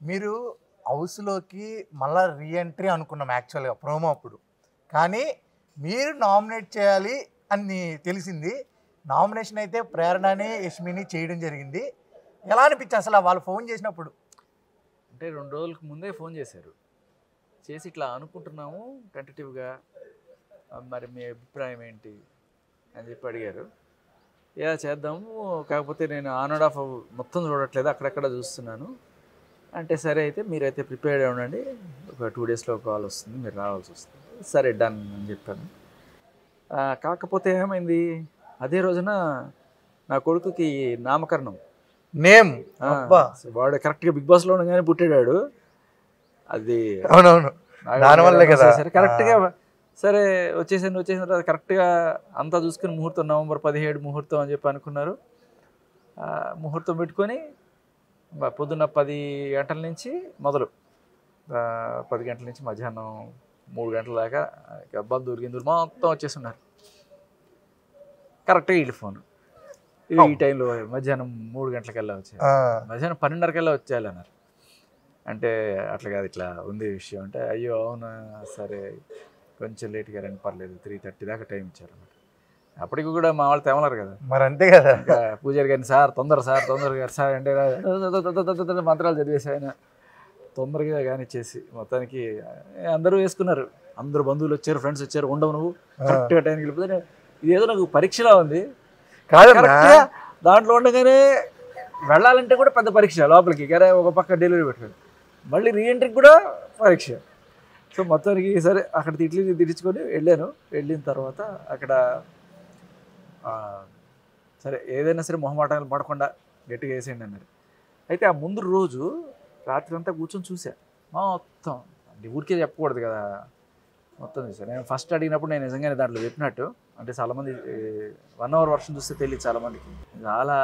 మీరు హౌస్లోకి మళ్ళా రీఎంట్రీ అనుకున్నాం యాక్చువల్గా ప్రోమో అప్పుడు కానీ మీరు నామినేట్ చేయాలి అని తెలిసింది నామినేషన్ అయితే ప్రేరణని యష్మిని చేయడం జరిగింది ఎలా అనిపించింది అసలు వాళ్ళు ఫోన్ చేసినప్పుడు అంటే రెండు రోజులకు ముందే ఫోన్ చేశారు చేసి ఇట్లా అనుకుంటున్నాము టెంటటివ్గా మరి మీ అభిప్రాయం ఏంటి అని చెప్పి అడిగారు ఇలా చేద్దాము కాకపోతే నేను ఆన్ అండ్ ఆఫ్ మొత్తం చూడట్లేదు అక్కడక్కడ చూస్తున్నాను అంటే సరే అయితే మీరైతే ప్రిపేర్డ్ ఉండండి ఒక టూ డేస్లో కాల్ వస్తుంది మీరు రావాల్సి వస్తుంది సరే డన్ అని చెప్పాను ఆ, కాకపోతే ఏమైంది అదే రోజున నా కొడుకుకి నామకరణం నేమ్ ఆ, అబ్బా వాడు కరెక్ట్గా బిగ్ బాస్లో ఉండగానే పుట్టాడు అది అవునవును దానివల్లే కదా. సరే కరెక్ట్గా సరే వచ్చేసాను వచ్చేసిన తర్వాత కరెక్ట్గా అంతా చూసుకుని ముహూర్తం నవంబర్ పదిహేడు ముహూర్తం అని చెప్పి అనుకున్నారు ఆ, ముహూర్తం పెట్టుకొని బ- పొద్దున్న పది గంటల నుంచి మొదలు ఆ, పది గంటల నుంచి మధ్యాహ్నం మూడు గంటల దాకా ఇక బంధువులు గిందువులు మొత్తం వచ్చేస్తున్నారు కరెక్ట్గా వీళ్ళు ఫోన్ ఈ టైంలో మధ్యాహ్నం మూడు గంటలకల్లా వచ్చారు ఆ, మధ్యాహ్నం పన్నెండున్నరకల్లా వచ్చేయాలి అన్నారు అంటే అట్లా కాదు ఇట్లా ఉంది విషయం అంటే అయ్యో అవునా సరే కొంచెం లేట్గా రండి పర్లేదు త్రీ థర్టీ దాకా టైం ఇచ్చారు అన్నమాట అప్పటికి కూడా మా వాళ్ళు తెమలరు కదా మరి అంతే కదా ఇంకా పూజారి గారిని సార్ తొందర సార్ తొందరగా గారు సార్ అంటే రా- మంత్రాలు చదివేసి ఆయన తొందరగా కానిచ్చేసి మొత్తానికి అందరూ వేసుకున్నారు అందరూ బంధువులు వచ్చారు ఫ్రెండ్స్ వచ్చారు ఉండవు నువ్వు కరెక్ట్గా టైంకి వెళ్ళిపోతే ఇదేదో నాకు పరీక్షలా ఉంది కాదన్నా కరెక్ట్గా దాంట్లో ఉండగానే వెళ్ళాలంటే కూడా పెద్ద పరీక్ష లోపలికి కరే ఒక పక్క డెలివరీ పెట్టాడు మళ్ళీ రీఎంట్రీకి కూడా పరీక్ష సో మొత్తానికి సరే అక్కడ తిట్లు తిట్టించుకొని వెళ్ళాను వెళ్ళిన తర్వాత అక్కడ ఆ, సరే ఏదైనా సరే మొహమాటాలు పడకుండా గట్టిగా వేసేయండి అన్నారు అయితే ఆ ముందు రోజు రాత్రి అంతా కూర్చొని చూసా మొత్తం అంటే ఊరికే చెప్పకూడదు కదా మొత్తం చూసాను నేను ఫస్ట్ అడిగినప్పుడు నేను నిజంగానే దాంట్లో చెప్పినట్టు అంటే చాలామంది వన్ అవర్ వర్షం చూస్తే తెలియదు చాలామందికి చాలా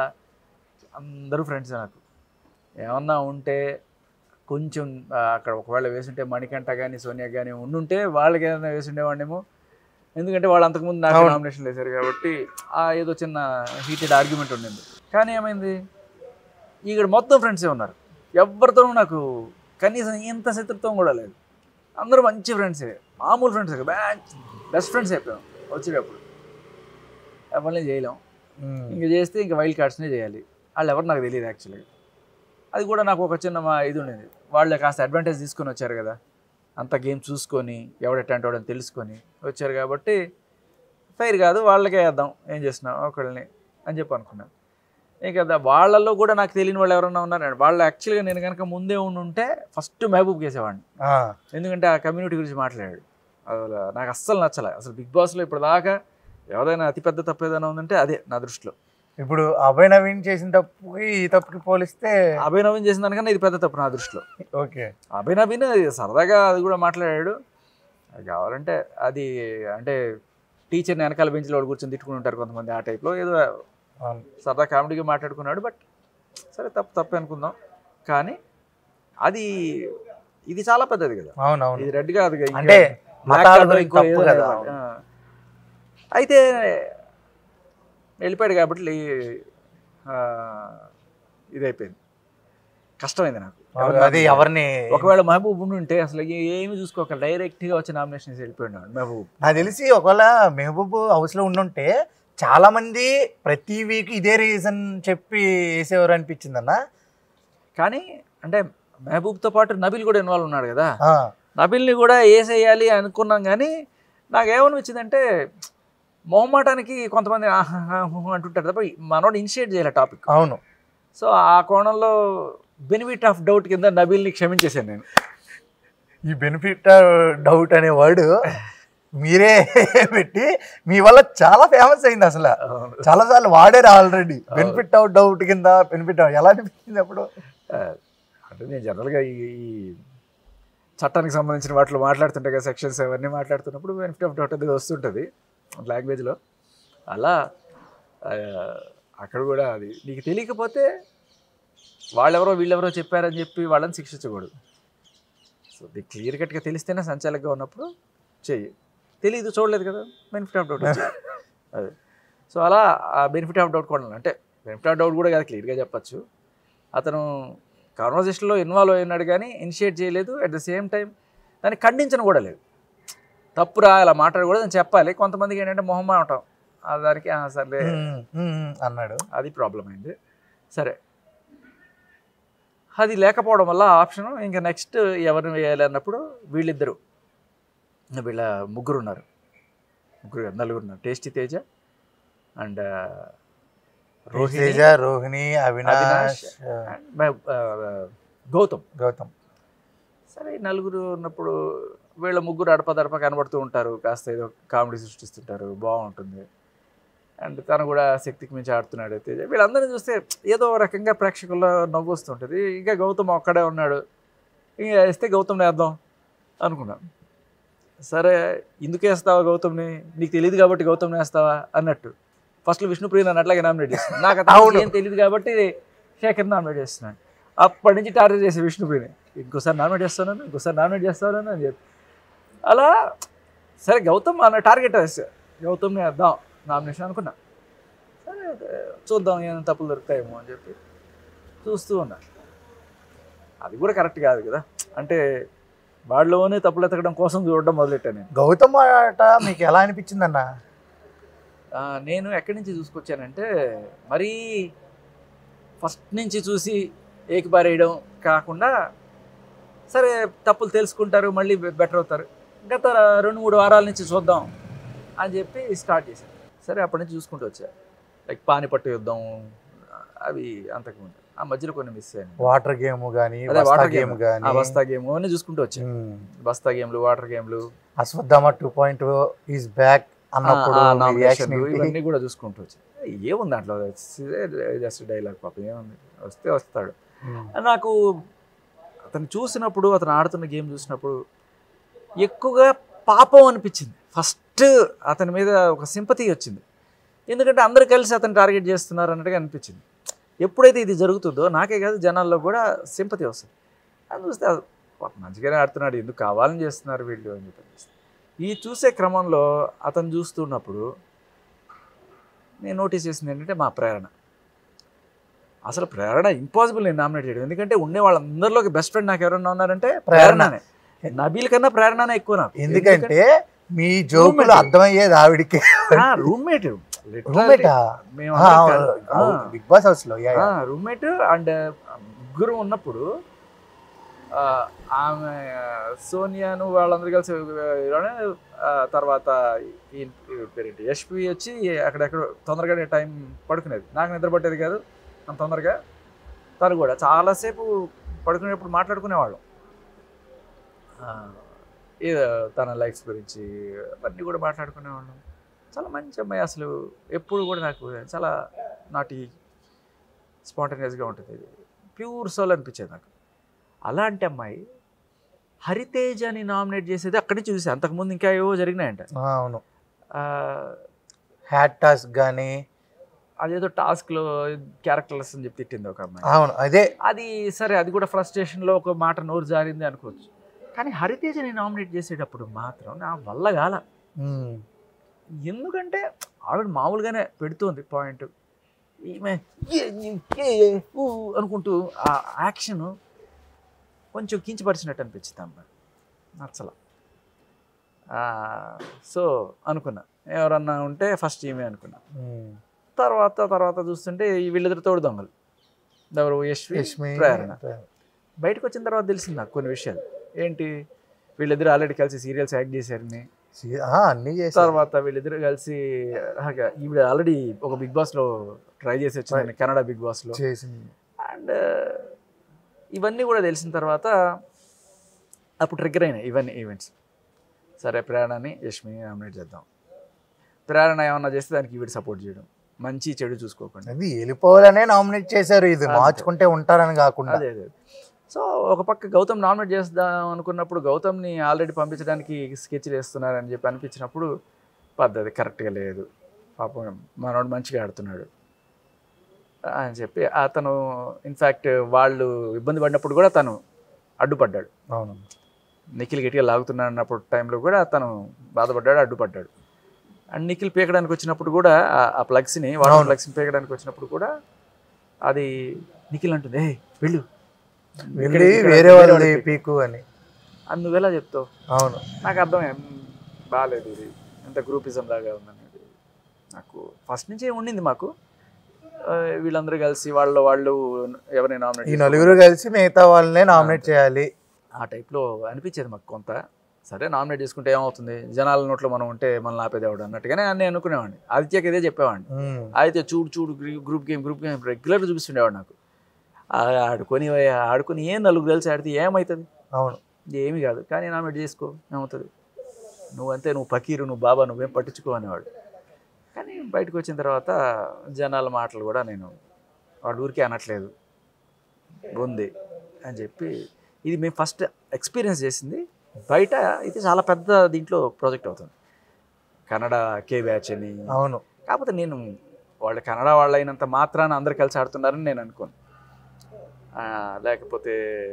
అందరూ ఫ్రెండ్స్ నాకు ఏమన్నా ఉంటే కొంచెం ఆ, అక్కడ ఒకవేళ వేసుంటే మణికంఠ కానీ సోనియా కానీ ఉండుంటే వాళ్ళకి ఏదైనా వేసుండేవాడినేమో ఎందుకంటే వాళ్ళు అంతకుముందు నాకు అవును. నామినేషన్ వేశారు కాబట్టి ఆ ఏదో చిన్న హీటెడ్ ఆర్గ్యుమెంట్ ఉండింది కానీ ఏమైంది ఇక్కడ మొత్తం ఫ్రెండ్సే ఉన్నారు ఎవరితోనూ నాకు కనీసం ఇంత శత్రుత్వం కూడా లేదు అందరూ మంచి ఫ్రెండ్సే మామూలు ఫ్రెండ్స్ బెస్ట్ ఫ్రెండ్స్ అయిపోయాం వచ్చేటప్పుడు ఎవరిని చేయలేం ఉమ్. ఇంక చేస్తే ఇంకా వైల్డ్ కార్డ్స్నే చేయాలి వాళ్ళు ఎవరు నాకు తెలియదు యాక్చువల్గా అది కూడా నాకు ఒక చిన్న మా ఇది ఉండేది వాళ్ళు కాస్త అడ్వాంటేజ్ తీసుకొని వచ్చారు కదా అంత గేమ్ చూసుకొని ఎవడెట్టంటే వాడని తెలుసుకొని వచ్చారు కాబట్టి ఫైర్ కాదు వాళ్ళకే వేద్దాం ఏం చేస్తున్నాం ఒకళ్ళని అని చెప్పి అనుకున్నాను ఇంకా దా- వాళ్ళల్లో కూడా నాకు తెలియని వాళ్ళు ఎవరైనా ఉన్నారు వాళ్ళు యాక్చువల్గా నేను కనుక ముందే ఉండి ఉంటే ఫస్ట్ మహబూబ్ చేసేవాడిని ఆ, ఎందుకంటే ఆ కమ్యూనిటీ గురించి మాట్లాడాడు అసలు నాకు అస్సలు నచ్చలే అసలు బిగ్ బాస్లో ఇప్పుడు దాకా ఏదైనా అతిపెద్ద తప్పు ఏదైనా ఉందంటే అదే నా దృష్టిలో ఇప్పుడు అభయ్ నవీన్ చేసిన తప్పుకి ఈ తప్పుకి పోలిస్తే అభయ్ నవీన్ చేసిన దానికన్నా ఇది పెద్ద తప్పు నా దృష్టిలో ఓకే అభయ్ నవీన్ సరదాగా అది కూడా మాట్లాడాడు అది కావాలంటే అది అంటే టీచర్ని వెనకాల బెంచ్లో వాళ్ళు కూర్చొని తిట్టుకుని ఉంటారు కొంతమంది ఆ టైప్లో ఏదో అవును. సరదా కామెడీగా మాట్లాడుకున్నాడు బట్ సరే తప్పు తప్పే అనుకుందాం కానీ అది ఇది చాలా పెద్దది కదా అవునవును ఇది రెడ్ కాదు ఇంకా అంటే black మతాల card గురించి ఇంకో తప్పు ఏదో కదా. ఆ. అయితే వెళ్ళిపోయాడు కాబట్టి ఆ, ఇదైపోయింది కష్టమైంది నాకు ఎవరిని అది ఆపేది. ఎవరిని ఒకవేళ మహబూబ్ ఉంటే అసలు ఏ- ఏమి చూసుకోక డైరెక్ట్ గా వచ్చి నామినేషన్ వెళ్ళిపోయినాడు మహబూబ్ నాకు తెలిసి ఒకవేళ మెహబూబ్ హౌస్ లో ఉండుంటే చాలా మంది ప్రతి వీక్ ఇదే రీజన్ చెప్పి వేసేవారు అనిపించింది అన్న కానీ అంటే మహబూబ్తో పాటు నబిల్ కూడా ఇన్వాల్వ్ ఉన్నాడు కదా నబిల్ని కూడా వేసేయాలి అనుకున్నాం కానీ నాకు ఏమనిపించిందంటే మొహమాటానికి కొంతమంది ఆహాహా హుహు అంటుంటారు తప్ప మనోడు ఇనిషియేట్ చేయాలి టాపిక్ అవును సో ఆ కోణంలో బెనిఫిట్ ఆఫ్ డౌట్ కింద నబిల్ని క్షమించేశాను నేను ఈ బెనిఫిట్ డౌట్ అనే వర్డ్ మీరే పెట్టి మీ వల్ల చాలా ఫేమస్ అయింది అసలు చాలా సార్లు వాడారు ఆల్రెడీ బెనిఫిట్ అవుట్ డౌట్ కింద బెనిఫిట్ ఎలా అనిపించింది అప్పుడు ఆ, అంటే నేను జనరల్గా ఈ ఈ చట్టానికి సంబంధించిన వాటిలో మాట్లాడుతుంటే కదా సెక్షన్స్ అవన్నీ మాట్లాడుతున్నప్పుడు బెనిఫిట్ ఆఫ్ డౌట్ అది వస్తుంటుంది లాంగ్వేజ్లో అలా ఆ, అక్కడ కూడా అది నీకు తెలియకపోతే వాళ్ళెవరో వీళ్ళెవరో చెప్పారని చెప్పి వాళ్ళని శిక్షించకూడదు సో ఇది క్లియర్ కట్గా తెలిస్తేనే సంచాలకంగా ఉన్నప్పుడు చెయ్యి తెలియదు చూడలేదు కదా బెనిఫిట్ ఆఫ్ డౌట్ అదే సో అలా ఆ బెనిఫిట్ ఆఫ్ డౌట్ కూడా అంటే బెనిఫిట్ ఆఫ్ డౌట్ కూడా కాదు క్లియర్గా చెప్పచ్చు అతను కాన్వర్జేషన్లో ఇన్వాల్వ్ అయినాడు కానీ ఇనిషియేట్ చేయలేదు అట్ ద సేమ్ టైం దాన్ని ఖండించను కూడా లేదు తప్పురా ఇలా మాట్లాడకూడదు అని చెప్పాలి కొంతమందికి ఏంటంటే మొహమ్మా ఉంటాం ఆ దానికి "ఆ, సర్లే ఉమ్, ఉమ్, ఉమ్ అన్నాడు అది ప్రాబ్లం అయింది సరే అది లేకపోవడం వల్ల ఆప్షన్ ఇంకా నెక్స్ట్ ఎవరిని వేయాలి అన్నప్పుడు వీళ్ళిద్దరు వీళ్ళ ముగ్గురు ఉన్నారు ముగ్గురు కాదు, నలుగురు ఉన్నారు tasty Teja and Rohini Teja Rohini Avinash Avinash, and, ఆ, గౌతమ్ గౌతమ్ సరే ఈ నలుగురు ఉన్నప్పుడు వీళ్ళ ముగ్గురు అడపదడప కనబడుతూ ఉంటారు కాస్త ఏదో కామెడీ సృష్టిస్తుంటారు బాగుంటుంది అండ్ తను కూడా శక్తికి మించి ఆడుతున్నాడు తేజ వీళ్ళందరినీ చూస్తే ఏదో ఒక రకంగా ప్రేక్షకుల్లో నవ్వు వస్తుంటుంది ఇంకా గౌతమ్ ఒక్కడే ఉన్నాడు ఇంకా వేస్తే గౌతమ్ని వేద్దాం అనుకున్నాం సరే ఎందుకు వేస్తావా గౌతమ్ని నీకు తెలియదు కాబట్టి గౌతమ్ని వేస్తావా అన్నట్టు ఫస్ట్ విష్ణుప్రియ నన్ను అట్లాగే నామినేట్ చేస్తున్నాను నాకు అతను అవును. ఏం తెలియదు కాబట్టి శేఖర్ నామినేట్ చేస్తున్నాను అప్పటి నుంచి టార్గెట్ చేసి విష్ణుప్రియని ఇంకోసారి నామినేట్ చేస్తాను ఇంకోసారి నామినేట్ చేస్తాను అని చెప్పి అలా సరే గౌతమ్ అన్న టార్గెట్ వేసా గౌతమ్ని వేద్దాం నామినేషన్ అనుకున్నా సరే చూద్దాం ఏమైనా తప్పులు దొరుకుతాయేమో అని చెప్పి చూస్తూ ఉన్నా అది కూడా కరెక్ట్ కాదు కదా అంటే వాళ్ళలోనే తప్పులు ఎతకడం కోసం చూడడం మొదలెట్టాను నేను గౌతమ్ ఆట మీకు ఎలా అనిపించింది అన్న ఆ, నేను ఎక్కడి నుంచి చూసుకొచ్చానంటే మరీ ఫస్ట్ నుంచి చూసి ఏకిపారేయడం కాకుండా సరే తప్పులు తెలుసుకుంటారు మళ్ళీ బెటర్ అవుతారు గత రెండు మూడు వారాల నుంచి చూద్దాం అని చెప్పి స్టార్ట్ చేశాను సరే అప్పటి నుంచి చూసుకుంటూ వచ్చా లైక్ పానిపట్టు యుద్ధం అవి అంతకుముందు ఆ మధ్యలో కొన్ని మిస్ అయ్యాను వాటర్ గేమ్ గానీ అదే బస్తా వాటర్ గేమ్ గేమ్ గానీ ఆ బస్తా గేమ్ అన్నీ చూసుకుంటూ వచ్చాను ఉమ్. బస్తా గేమ్లు వాటర్ గేమ్లు Ashwatthama two point is back అన్నప్పుడు ఆ, ఆ మీ nomination reaction ఏంటి? ఇవన్నీ కూడా చూసుకుంటూ వచ్చాను ఏముంది దాంట్లో జస్ట్ డైలాగ్ పాపం ఏముంది వస్తే వస్తాడు ఉమ్. నాకు అతను చూసినప్పుడు అతను ఆడుతున్న గేమ్ చూసినప్పుడు ఎక్కువగా పాపం అనిపించింది ఫస్ట్ అతని మీద ఒక సింపతి వచ్చింది ఎందుకంటే అందరు కలిసి అతను టార్గెట్ చేస్తున్నారు అన్నట్టుగా అనిపించింది ఎప్పుడైతే ఇది జరుగుతుందో నాకే కాదు జనాల్లో కూడా సింపతి వస్తుంది అది చూస్తే అది పాపం మంచిగానే ఆడుతున్నాడు ఎందుకు కావాలని చేస్తున్నారు వీళ్ళు అని చెప్పి అనిపిస్తుంది. ఈ చూసే క్రమంలో అతను చూస్తున్నప్పుడు నేను నోటీస్ చేసింది ఏంటంటే మా ప్రేరణ అసలు ప్రేరణ ఇంపాసిబుల్ నేను నామినేట్ చేయడం ఎందుకంటే ఉండే వాళ్ళందరిలోకి బెస్ట్ ఫ్రెండ్ నాకు ఎవరన్నా ఉన్నారంటే ప్రేరణ. ప్రేరణనే నబీల్ కన్నా ప్రేరణనే ఎక్కువ నాకు ఎందుకంటే మీ జోకులు Roommate. అర్థమయ్యేది ఆవిడికి రూమ్మేట్ రూమ్మేటా మేము ఆ, బిగ్ బాస్ హౌస్ లో యా, యా. రూమ్మేట్ అండ్ ముగ్గురు ఉన్నప్పుడు ఆ, ఆమె సోనియాను వాళ్ళందరూ కలిసి ఇలానే, ఆ, తర్వాత ఈ ఈ పేరేంటి యశ్వి వచ్చి అక్కడెక్కడ తొందరగానే టైం పడుకునేది నాకు నిద్ర పట్టేది కాదు అంత తొందరగా తను కూడా చాలాసేపు పడుకునేటప్పుడు మాట్లాడుకునేవాళ్ళం ఆ, ఏదో తన లైఫ్స్ గురించి అవన్నీ కూడా మాట్లాడుకునేవాళ్ళం చాలా మంచి అమ్మాయి అసలు ఎప్పుడు కూడా నాకు చాలా నాటి స్పాంటేనియస్గా ఉంటుంది ప్యూర్ సోల్ అనిపించేది నాకు అలాంటి అమ్మాయి హరితేజని నామినేట్ చేసేది అక్కడి నుంచి చూసి అంతకుముందు ఇంకా ఏవో జరిగినాయంట ఆ, అవును ఆ, హ్యాట్ టాస్క్ గానీ అదేదో టాస్క్లో క్యారెక్టర్లెస్ అని చెప్పి తిట్టింది ఒక అమ్మాయి అవును అదే అది సరే అది కూడా ఫ్రస్ట్రేషన్లో ఒక మాట నోరు జారింది అనుకోవచ్చు కానీ హరితేజని నామినేట్ చేసేటప్పుడు మాత్రం నా వల్ల కాల ఉమ్. ఎందుకంటే ఆవిడ మామూలుగానే పెడుతుంది పాయింట్ ఈమె ఏ, ఏ, ఏ, ఊ అనుకుంటూ ఆ యాక్షన్ కొంచెం కించపరిచినట్టు అనిపించింది అమ్మ నచ్చల సో అనుకున్నా ఎవరన్నా ఉంటే ఫస్ట్ ఈమె అనుకున్నా ఉమ్. తర్వాత తర్వాత చూస్తుంటే ఈ వీళ్ళిద్దరు తోడు దొంగలు ఎవరు యశ్వి యష్మి ప్రేరణ బయటకు వచ్చిన తర్వాత తెలిసింది నాకు కొన్ని విషయాలు ఏంటి వీళ్ళిద్దరు ఆల్రెడీ కలిసి సీరియల్స్ యాక్ట్ చేశారని సి- ఆ, అన్నీ చేశారు తర్వాత వీళ్ళిద్దరు కలిసి హాగా ఈవిడ ఆల్రెడీ ఒక బిగ్ బాస్లో ట్రై చేసి వచ్చింది కన్నడ బిగ్ బాస్లో చేసింది అండ్ ఇవన్నీ కూడా తెలిసిన తర్వాత అప్పుడు ట్రిగ్గర్ అయినాయి ఇవన్నీ ఈవెంట్స్ సరే ప్రేరణని యష్మిని నామినేట్ చేద్దాం ప్రేరణ ఏమన్నా చేస్తే దానికి ఈవిడ సపోర్ట్ చేయడం మంచి చెడు చూసుకోకుండా అది వెళ్ళిపోవాలనే నామినేట్ చేశారు ఇది అంతే. మార్చుకుంటే ఉంటారని కాకుండా అదే అదే సో ఒక పక్క గౌతమ్ నామినేట్ చేద్దాం అనుకున్నప్పుడు గౌతమ్ని ఆల్రెడీ పంపించడానికి స్కెచ్లు వేస్తున్నారని చెప్పి అనిపించినప్పుడు పద్ధతి కరెక్ట్గా లేదు పాపం మనోడు మంచిగా ఆడుతున్నాడు అని చెప్పి అతను ఇన్ఫ్యాక్ట్ వాళ్ళు ఇబ్బంది పడినప్పుడు కూడా తను అడ్డుపడ్డాడు అవును నిఖిల్ గట్టిగా లాగుతున్నాడు అన్నప్పుడు టైంలో కూడా తను బాధపడ్డాడు అడ్డుపడ్డాడు అండ్ నిఖిల్ పీకడానికి వచ్చినప్పుడు కూడా ఆ- ఆ ప్లగ్స్ని వాటర్ అవును. ప్లగ్స్ని పీకడానికి వచ్చినప్పుడు కూడా అది నిఖిల్ అంటుంది ఏ వెళ్ళు వెళ్ళి ఇక్కడ- వేరే వేరే వాళ్ళది వాళ్ళది పీకు అని అది నువ్వెలా చెప్తావు అవును నాకు అర్థం బాగాలేదు ఇది ఎంత గ్రూపిజం లాగా ఉందనేది నాకు ఫస్ట్ నుంచే ఉండింది మాకు ఆ, వీళ్ళందరూ కలిసి వాళ్ళు వాళ్ళు ఎవరైనా ఈ నామినేట్ నలుగురు కలిసి మిగతా వాళ్ళనే నామినేట్ చేయాలి ఆ టైప్లో అనిపించేది మాకు కొంత సరే నామినేట్ చేసుకుంటే ఏమవుతుంది జనాల నోట్లో మనం ఉంటే మనల్ని ఆపేదేవాడు అన్నట్టుగానే నేను అనుకునేవాడిని ఆదిత్యకి ఇదే చెప్పేవాడిని ఉమ్. అయితే చూడు చూడు group- group game group game regular చూపిస్తుండేవాడు నాకు ఆ, ఆడుకొని ఆడుకొని ఏం నలుగురు కలిసి ఆడితే ఏమవుతుంది అవును ఏమీ కాదు కానీ నామినేట్ చేసుకో ఏమవుతుంది నువ్వంతే నువ్వు పకీరు నువ్వు బాబా నువ్వేం పట్టించుకో అనేవాడు కానీ బయటకు వచ్చిన తర్వాత జనాల మాటలు కూడా నేను వాడు ఊరికే అనట్లేదు ఉంది అని చెప్పి ఇది మేము ఫస్ట్ ఎక్స్పీరియన్స్ చేసింది బయట ఇది చాలా పెద్ద దీంట్లో ప్రాజెక్ట్ అవుతుంది కన్నడ కే బ్యాచ్ అని అవును కాకపోతే నేను వాళ్ళు కన్నడ వాళ్ళు అయినంత మాత్రాన అందరు కలిసి ఆడుతున్నారని నేను అనుకోను ఆ, లేకపోతే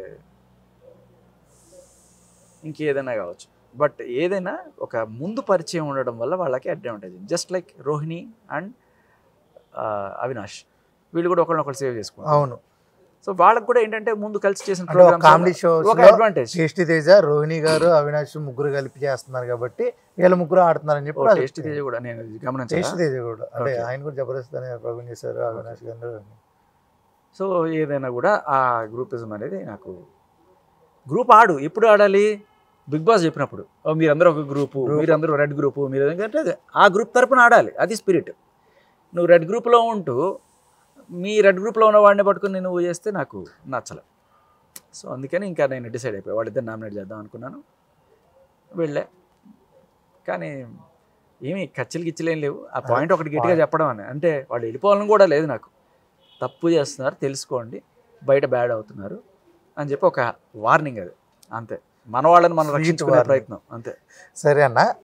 ఇంకేదైనా కావచ్చు బట్ ఏదైనా ఒక ముందు పరిచయం ఉండడం వల్ల వాళ్ళకి advantage just like Rohini and Avinash వీళ్ళు కూడా ఒకరినొకరు సేవ్ చేసుకుంటారు అవును సో వాళ్ళకి కూడా ఏంటంటే ముందు కలిసి చేసిన అంటే ఒక programs కామెడీ వల్ల షోస్ ఒక అడ్వాంటేజ్ టేస్టీ తేజ రోహిణి గారు అవినాష్ ముగ్గురు కలిపి చేస్తున్నారు కాబట్టి వీళ్ళ ముగ్గురు ఆడుతున్నారని చెప్పి టేస్ట్ తేజ కూడా నేను గమనించాను టేస్ట్ తేజ కూడా అంటే Okay. ఆయన కూడా జబర్దస్త్ అనే ప్రోగ్రామ్ చేశారు అవినాష్ గారు సో ఏదైనా కూడా ఆ గ్రూపిజం అనేది నాకు గ్రూప్ ఆడు ఎప్పుడు ఆడాలి బిగ్ బాస్ చెప్పినప్పుడు ఓ మీరందరూ ఒక గ్రూపు Group. మీరందరూ రెడ్ గ్రూపు మీరు ఎందుకంటే అది ఆ గ్రూప్ తరపున ఆడాలి అది స్పిరిట్ నువ్వు రెడ్ గ్రూప్లో ఉంటూ మీ రెడ్ గ్రూప్లో ఉన్న వాడిని పట్టుకుని నువ్వు చేస్తే నాకు నచ్చలే సో అందుకని ఇంకా నేను డిసైడ్ అయిపోయి వాళ్ళిద్దరు నామినేట్ చేద్దాం అనుకున్నాను వెళ్ళే కానీ ఏమి కచ్చలు గిచ్చలు ఏం లేవు ఆ పాయింట్ ఒకటి గట్టిగా చెప్పడం అని అంటే వాళ్ళు వెళ్ళిపోవాలని కూడా లేదు నాకు తప్పు చేస్తున్నారు తెలుసుకోండి బయట బ్యాడ్ అవుతున్నారు అని చెప్పి ఒక వార్నింగ్ అది అంతే మన వాళ్ళని మనం Sweet రక్షించుకునే warning. ప్రయత్నం అంతే సరే అన్న